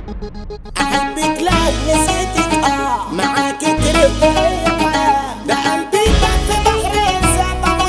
احبك لا نسيتك اه معاك كرهت اي حياه ده قلبي بات في بحر الزعل بموت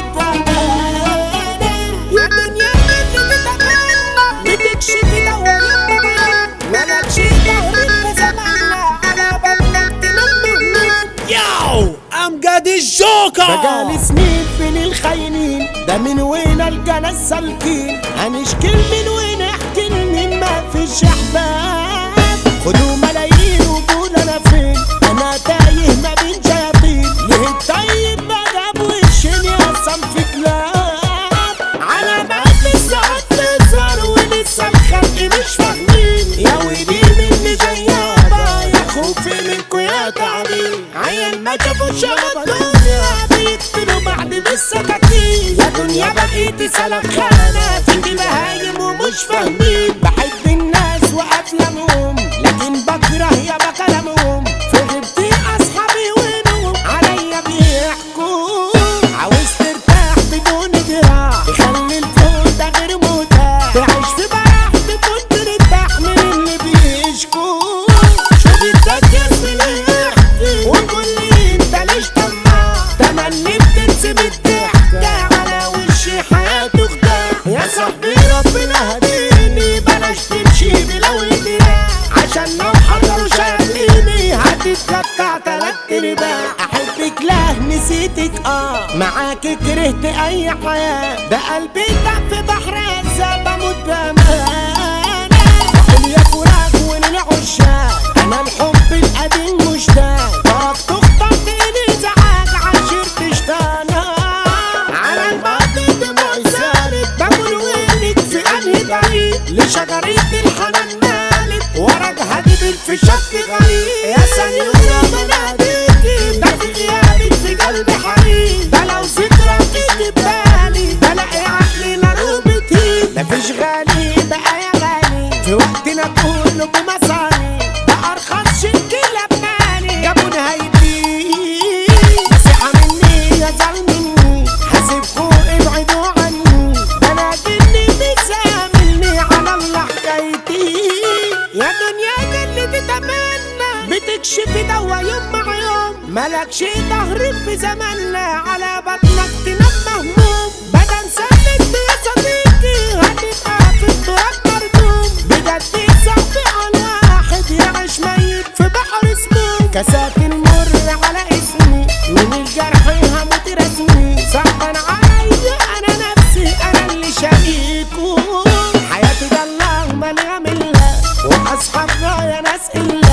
بامانه يا دنيا مني تتمنى بتكشفي دوامات مالكش ظهر في زماننا على بالك تنمي ياو امجد الجوكر بقالي سنين بين الخاينين ده من وين القى ناس سالكين هنشكي من وين احكي لمين ما فيش احباب خدوا ملايين وقول انا فين انا تايه ما بين شياطين ليه الطيب ما جاب وشين يا صنف كلاب على ما في الساعات تظهر ولسه الخلق مش فاهمين يا ويلي مني جيابة يا خوفي منكو يا تعبين عيال ما شافوا شغل الدنيا بيقتلوا بعد بالسكاكين يا دنيا بقيتي سلخانة فيكي بهايم ومش فاهمين بحب الناس وافلامهم لكن بكره يا بكلامهم في غيبتي اصحابي وينهم عليا بيحكوا عاوز ترتاح بدون جراح تخلي الفوت ده غير متاح تعيش في براح تكون ترتاح من اللي بيشكوا شوف الدجاج من الضحك وقول لي انت ليش طماع تملي بتنسب الضحك على وشي حياته خداع يا صاحبي ربنا هديني بلاش تمشي بلو الدراع عشان لو حضروا شايفيني هتتقطع تلات ارباع احبك لا نسيتك اه معاك كرهت اي حياه ده قلبي تحت في بحر الزا بموت بامانه قول يا فراق وللعشاق انا الحب القديم مشتاق تركت اخترت لي زعاج عشرت اشتانا على الباطل دموع سالت بقول وينك في انهي بعيد لشجرة الحنان مالك ورق هديب في شك غريب يا سنيورة بناديكي ده في غيابك في قلبي حنين ده لو ذكرى تيجي ببالي بلاقي عقلي نروبتي مفيش غالي بقى يا غالي في وقتنا كله بمصاري ده ارخص شك لبناني جابوا نهايتي نصيحة مني يا زعل مني حاسبكوا ابعدوا عني ده انا جني بيساملني على الله حكايتي يا دنيا ده اللي تتمنى بتكشفي دوا يوم مع يوم مالكش ظهر في زماننا على بطنك تنام مهموم بدل سلك يا صديقي هتبقى في التراب مردوم بجد صعب على واحد يعيش ميت في بحر سموم كاسات المر على اسمي من الجرح هموت رسمي صعبان عليا انا نفسي انا اللي شقيكو حياتي ده الله مليها منها واصحاب رايا ناس الا